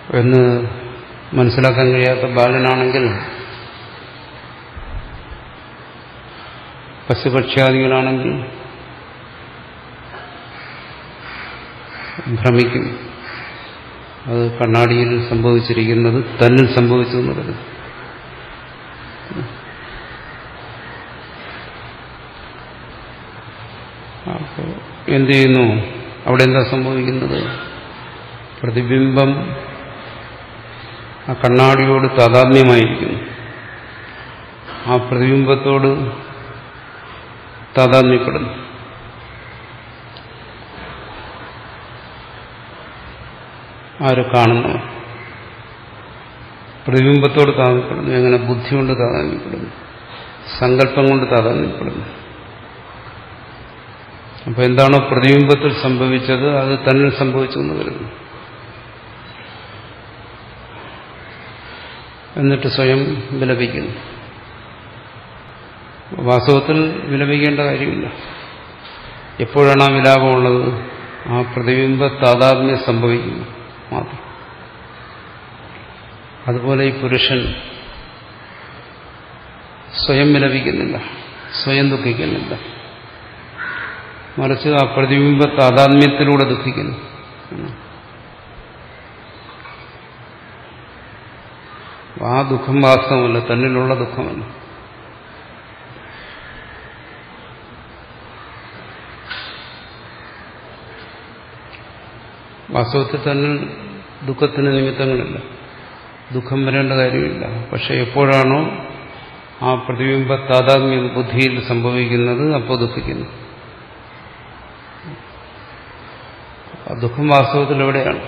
എന്ന് മനസ്സിലാക്കാൻ കഴിയാത്ത ബാലനാണെങ്കിൽ പശുപക്ഷ്യാദികളാണെങ്കിൽ ഭ്രമിക്കും അത് കണ്ണാടിയിൽ സംഭവിച്ചിരിക്കുന്നത് തന്നിൽ സംഭവിച്ചു എന്ന് കരുതും അപ്പോൾ എന്ത് ചെയ്യുന്നു അവിടെ എന്താ സംഭവിക്കുന്നത് പ്രതിബിംബം ആ കണ്ണാടിയോട് താതാത്മ്യമായിരിക്കുന്നു ആ പ്രതിബിംബത്തോട് താതാത്മ്യപ്പെടുന്നു ആര് കാണുന്നു പ്രതിബിംബത്തോട് താതാത്മ്യപ്പെടുന്നു എങ്ങനെ ബുദ്ധി കൊണ്ട് താതാത്മ്യപ്പെടുന്നു സങ്കല്പം കൊണ്ട് താതാത്മ്യപ്പെടുന്നു അപ്പൊ എന്താണോ പ്രതിബിംബത്തിൽ സംഭവിച്ചത് അത് തന്നിൽ സംഭവിച്ചു എന്ന് കരുതുന്നു എന്നിട്ട് സ്വയം വിലപിക്കുന്നു വാസ്തവത്തിൽ വിലപിക്കേണ്ട കാര്യമില്ല എപ്പോഴാണ് ആ വിലാപമുള്ളത് ആ പ്രതിബിംബ താതാത്മ്യം സംഭവിക്കുന്നു മാത്രം അതുപോലെ ഈ പുരുഷൻ സ്വയം വിലപിക്കുന്നില്ല സ്വയം ദുഃഖിക്കുന്നില്ല മറിച്ച് ആ പ്രതിബിംബ താതാത്മ്യത്തിലൂടെ ദുഃഖിക്കുന്നു ആ ദുഃഖം വാസ്തവമല്ല തന്നിലുള്ള ദുഃഖമല്ല വാസ്തവത്തിൽ തന്നെ ദുഃഖത്തിന് നിമിത്തങ്ങളില്ല ദുഃഖം വരേണ്ട കാര്യമില്ല പക്ഷെ എപ്പോഴാണോ ആ പ്രതിബിംബ താതാത്മ്യം ബുദ്ധിയിൽ സംഭവിക്കുന്നത് അപ്പോൾ ദുഃഖിക്കുന്നു ആ ദുഃഖം വാസ്തവത്തിൽ എവിടെയാണ്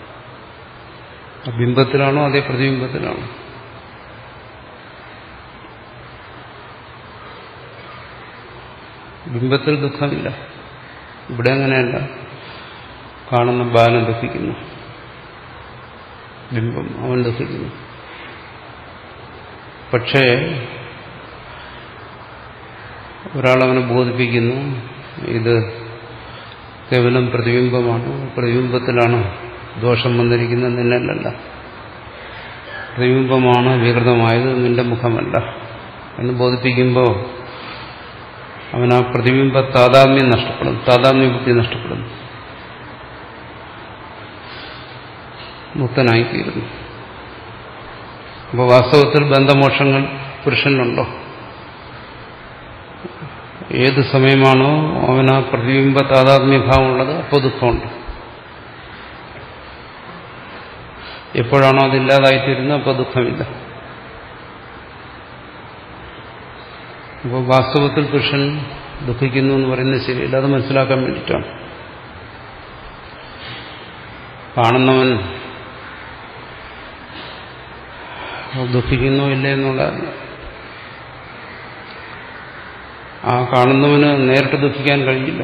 ആ ബിംബത്തിലാണോ അതേ പ്രതിബിംബത്തിലാണോ ബിംബത്തിൽ ദുഃഖമില്ല ഇവിടെ അങ്ങനെയല്ല കാണുന്ന ബാലൻ ദുഃഖിക്കുന്നു ബിംബം അവൻ ദുഃഖിക്കുന്നു പക്ഷേ ഒരാളവനെ ബോധിപ്പിക്കുന്നു ഇത് കേവലം പ്രതിബിംബമാണ് പ്രതിബിംബത്തിലാണ് ദോഷം വന്നിരിക്കുന്നത് നിന്നല്ലല്ല പ്രതിബിംബമാണ് വികൃതമായത് നിന്റെ മുഖമല്ല എന്ന് ബോധിപ്പിക്കുമ്പോൾ അവൻ ആ പ്രതിബിംബ താതാത്മ്യം നഷ്ടപ്പെടും താതാത്മ്യ ബുദ്ധി നഷ്ടപ്പെടുന്നു മുക്തനായിത്തീരുന്നു അപ്പോൾ വാസ്തവത്തിൽ ബന്ധമോക്ഷങ്ങൾ പുരുഷനിലുണ്ടോ ഏത് സമയമാണോ അവൻ ആ പ്രതിബിംബ താതാത്മ്യഭാവമുള്ളത് അപ്പോൾ ദുഃഖമുണ്ട് എപ്പോഴാണോ അതില്ലാതായിത്തീരുന്നത് അപ്പോൾ ദുഃഖമില്ല അപ്പോൾ വാസ്തവത്തിൽ പുരുഷൻ ദുഃഖിക്കുന്നു എന്ന് പറയുന്നത് ശരിയല്ല അത് മനസ്സിലാക്കാൻ വേണ്ടിയിട്ടാണ് കാണുന്നവൻ ദുഃഖിക്കുന്നോ ഇല്ലേ എന്നുള്ള ആ കാണുന്നവന് നേരിട്ട് ദുഃഖിക്കാൻ കഴിയില്ല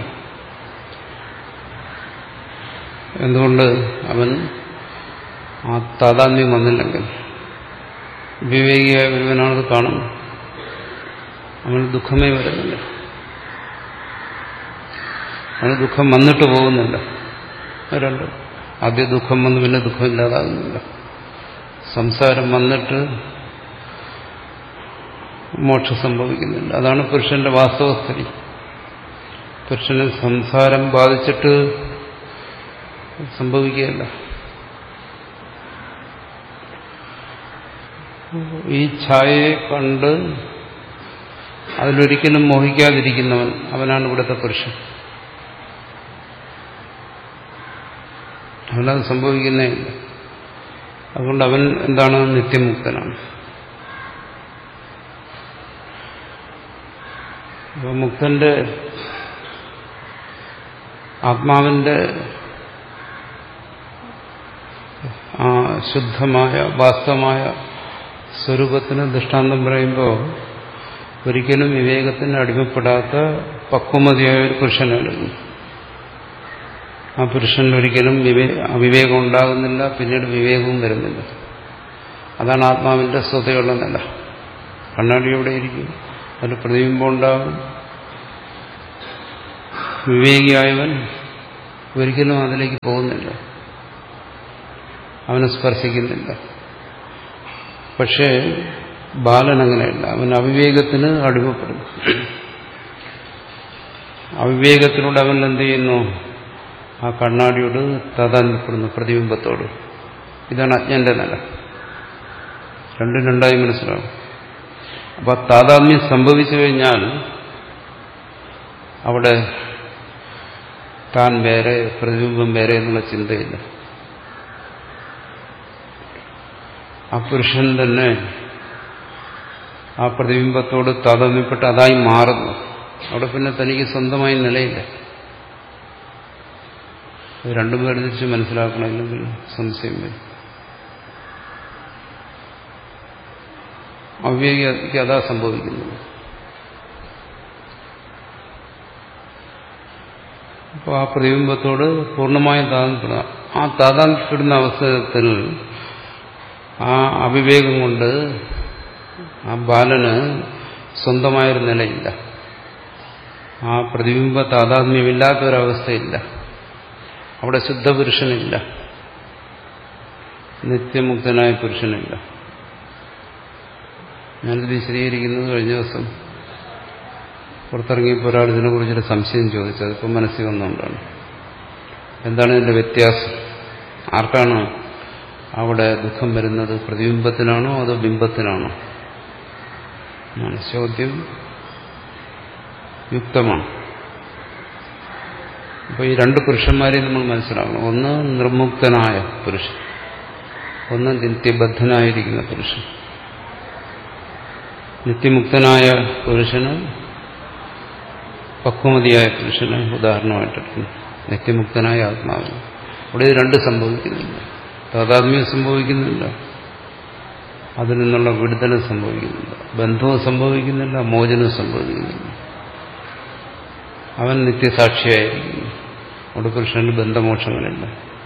എന്തുകൊണ്ട് അവൻ ആ താതാത്മ്യം വന്നില്ലെങ്കിൽ വിവേകിയായ ഒരുവനാണത് കാണുന്നത് അവന് ദുഃഖമേ വരുന്നില്ല അവന് ദുഃഖം വന്നിട്ട് പോകുന്നില്ല രണ്ട് ആദ്യം ദുഃഖം വന്ന് പിന്നെ ദുഃഖമില്ലാതാകുന്നില്ല സംസാരം വന്നിട്ട് മോക്ഷം സംഭവിക്കുന്നില്ല അതാണ് പുരുഷന്റെ വാസ്തവസ്ഥിതി പുരുഷന് സംസാരം ബാധിച്ചിട്ട് സംഭവിക്കുകയല്ല ഈ ഛായയെ കണ്ട് അതിലൊരിക്കലും മോഹിക്കാതിരിക്കുന്നവൻ അവനാണ് ഇവിടുത്തെ പുരുഷൻ അവനത് സംഭവിക്കുന്നേ ഇല്ല അതുകൊണ്ട് അവൻ എന്താണ് നിത്യമുക്തനാണ് അപ്പോൾ മുക്തന്റെ ആത്മാവിന്റെ ആ ശുദ്ധമായ വാസ്തവമായ സ്വരൂപത്തിന് ദൃഷ്ടാന്തം പറയുമ്പോൾ ഒരിക്കലും വിവേകത്തിന് അടിമപ്പെടാത്ത പക്വമതിയായ ഒരു പുരുഷനായിരുന്നു ആ പുരുഷനിൽ ഒരിക്കലും അവിവേകം ഉണ്ടാകുന്നില്ല പിന്നീട് വിവേകവും വരുന്നില്ല അതാണ് ആത്മാവിന്റെ സ്വതയുള്ള നില കണ്ണാടി എവിടെ ഇരിക്കും അതിൽ പ്രതിബിംബം ഉണ്ടാകും വിവേകിയായവൻ ഒരിക്കലും അതിലേക്ക് പോകുന്നില്ല അവനെ സ്പർശിക്കുന്നില്ല പക്ഷേ ബാലൻ അങ്ങനെയല്ല അവൻ അവിവേകത്തിന് അടിമപ്പെടുന്നു അവിവേകത്തിലൂടെ അവൻ എന്ത് ചെയ്യുന്നു ആ കണ്ണാടിയോട് താതാന്യപ്പെടുന്നു പ്രതിബിംബത്തോട് ഇതാണ് അജ്ഞന്റെ നില രണ്ടും രണ്ടായി മനസ്സിലാവും അപ്പൊ താതാത്മ്യം സംഭവിച്ചു കഴിഞ്ഞാൽ അവിടെ താൻ വേറെ പ്രതിബിംബം വേറെ എന്നുള്ള ചിന്തയില്ല ആ പുരുഷൻ തന്നെ ആ പ്രതിബിംബത്തോട് താതാത്മ്യപ്പെട്ട് അതായി മാറുന്നു അവിടെ പിന്നെ തനിക്ക് സ്വന്തമായി നിലയില്ല ഇത് രണ്ടും വേർതിരിച്ച് മനസ്സിലാക്കണമെങ്കിൽ സംശയം വരും അവിവേകിക്ക് അതാ സംഭവിക്കുന്നത് അപ്പോൾ ആ പ്രതിബിംബത്തോട് പൂർണ്ണമായും താതാന്യപ്പെടുക ആ താതാന്യപ്പെടുന്ന അവസരത്തിൽ ആ അവിവേകം കൊണ്ട് ആ ബാലന് സ്വന്തമായൊരു നിലയില്ല ആ പ്രതിബിംബ താതാത്മ്യമില്ലാത്ത ഒരവസ്ഥയില്ല അവിടെ ശുദ്ധപുരുഷനില്ല നിത്യമുക്തനായ പുരുഷനില്ല ഞാനിത് വിശദീകരിക്കുന്നത് കഴിഞ്ഞ ദിവസം പുറത്തിറങ്ങിയപ്പോൾ ഒരാൾ ഇതിനെക്കുറിച്ചൊരു സംശയം ചോദിച്ചു അതിപ്പോൾ മനസ്സിൽ വന്നുകൊണ്ടാണ് എന്താണ് ഇതിന്റെ വ്യത്യാസം ആർക്കാണ് അവിടെ ദുഃഖം വരുന്നത് പ്രതിബിംബത്തിനാണോ അതോ ബിംബത്തിനാണോ ചോദ്യം യുക്തമാണ് അപ്പോൾ ഈ രണ്ട് പുരുഷന്മാരെയും നമ്മൾ മനസ്സിലാക്കണം ഒന്ന് നിർമുക്തനായ പുരുഷൻ ഒന്ന് നിത്യബദ്ധനായിരിക്കുന്ന പുരുഷൻ നിത്യമുക്തനായ പുരുഷന് പക്വമതിയായ പുരുഷന് ഉദാഹരണമായിട്ടെടുക്കുന്നു നിത്യമുക്തനായ ആത്മാവിന് അവിടെ ഇത് രണ്ട് സംഭവിക്കുന്നില്ല താതാത്മ്യം സംഭവിക്കുന്നില്ല അതിൽ നിന്നുള്ള വിടുതലും സംഭവിക്കുന്നില്ല ബന്ധവും സംഭവിക്കുന്നില്ല മോചനവും സംഭവിക്കുന്നില്ല അവൻ നിത്യസാക്ഷിയായിരിക്കുന്നു അവിടെ പുരുഷന് ബന്ധമോക്ഷങ്ങളില്ല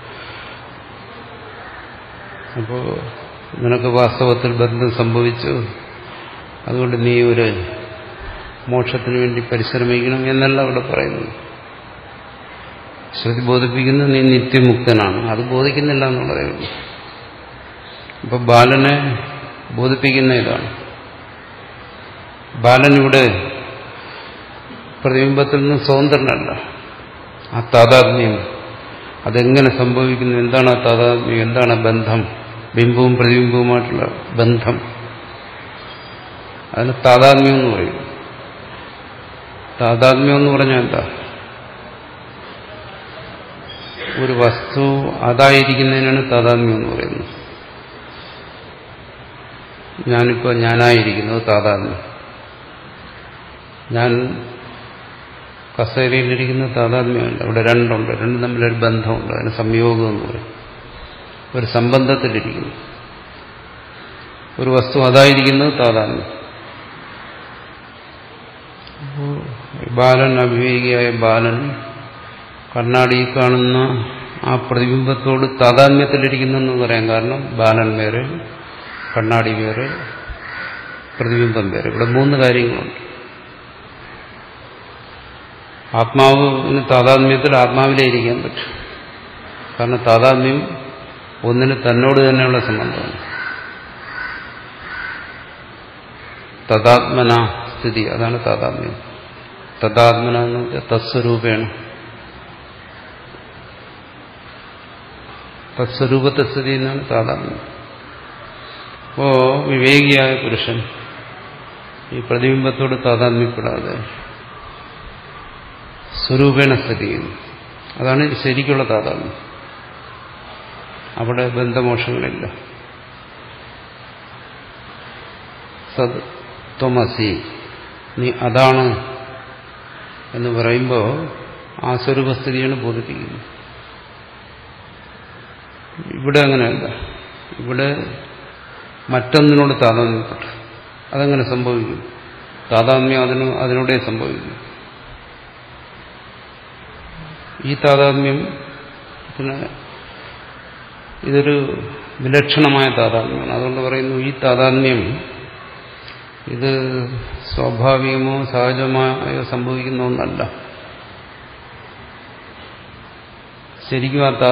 അപ്പോൾ നിനക്ക് വാസ്തവത്തിൽ ബന്ധം സംഭവിച്ചു അതുകൊണ്ട് നീ ഒരു മോക്ഷത്തിന് വേണ്ടി പരിശ്രമിക്കണം എന്നല്ല അവിടെ പറയുന്നത് ശ്രുതി ബോധിപ്പിക്കുന്നത് നീ നിത്യമുക്തനാണ് അത് ബോധിക്കുന്നില്ല എന്നുള്ളതേ ഉള്ളൂ അപ്പൊ ബാലനെ ബോധിപ്പിക്കുന്ന ഇതാണ് ബാലനിവിടെ പ്രതിബിംബത്തിൽ നിന്ന് സ്വതന്ത്രനല്ല ആ താതാത്മ്യം അതെങ്ങനെ സംഭവിക്കുന്നു എന്താണ് ആ താതാത്മ്യം എന്താണ് ബന്ധം ബിംബവും പ്രതിബിംബവുമായിട്ടുള്ള ബന്ധം അതിന് താതാത്മ്യം എന്ന് പറയും താതാത്മ്യം എന്ന് പറഞ്ഞാൽ എന്താ ഒരു വസ്തു അതായിരിക്കുന്നതിനാണ് താതാത്മ്യം എന്ന് പറയുന്നത് ഞാനിപ്പോൾ ഞാനായിരിക്കുന്നത് താതാത്മ്യം ഞാൻ കസേരയിലിരിക്കുന്ന താതാത്മ്യമല്ല അവിടെ രണ്ടുണ്ട് രണ്ടും തമ്മിലൊരു ബന്ധമുണ്ട് അതിന് സംയോഗം എന്ന് പറയും ഒരു സംബന്ധത്തിലിരിക്കുന്നു ഒരു വസ്തു അതായിരിക്കുന്നത് താതാത്മ്യം ബാലൻ അവിവേകിയായ ബാലൻ കണ്ണാടിയിൽ കാണുന്ന ആ പ്രതിബിംബത്തോട് താതാത്മ്യത്തിലിരിക്കുന്നെന്ന് പറയാം കാരണം ബാലൻ വേറെ കണ്ണാടി വേറെ പ്രതിബിംബം വേറെ ഇവിടെ മൂന്ന് കാര്യങ്ങളുണ്ട് ആത്മാവിന് താതാത്മ്യത്തിൽ ആത്മാവിലേ ഇരിക്കാൻ പറ്റും കാരണം താതാത്മ്യം ഒന്നിന് തന്നോട് തന്നെയുള്ള സംബന്ധമാണ് തദാത്മന സ്ഥിതി അതാണ് താതാത്മ്യം തദാത്മന എന്ന് വെച്ചാൽ തസ്വരൂപേണ തത്സ്വരൂപത്തെ സ്ഥിതി എന്നാണ് താതാത്മ്യം അപ്പോ വിവേകിയായ പുരുഷൻ ഈ പ്രതിബിംബത്തോട് താതാത്മ്യപ്പെടാതെ സ്വരൂപേണ സ്ഥിതി ചെയ്യുന്നു അതാണ് ശരിക്കുള്ള താതാത്മ്യം അവിടെ ബന്ധമോഷങ്ങളില്ല സത് ത്വമസി നീ അതാണ് എന്ന് പറയുമ്പോൾ ആ സ്വരൂപസ്ഥിതിയാണ് ബോധിപ്പിക്കുന്നത് ഇവിടെ അങ്ങനെയല്ല ഇവിടെ മറ്റൊന്നിനോട് താതാത്മ്യപ്പെട്ടു അതെങ്ങനെ സംഭവിക്കും താതാത്മ്യം അതിന് അതിനോടെ സംഭവിക്കും ഈ താതാത്മ്യം പിന്നെ ഇതൊരു വിലക്ഷണമായ താതാത്മ്യമാണ് അതുകൊണ്ട് പറയുന്നു ഈ താതാത്മ്യം ഇത് സ്വാഭാവികമോ സഹജമായോ സംഭവിക്കുന്ന ഒന്നല്ല ശരിക്കും ആ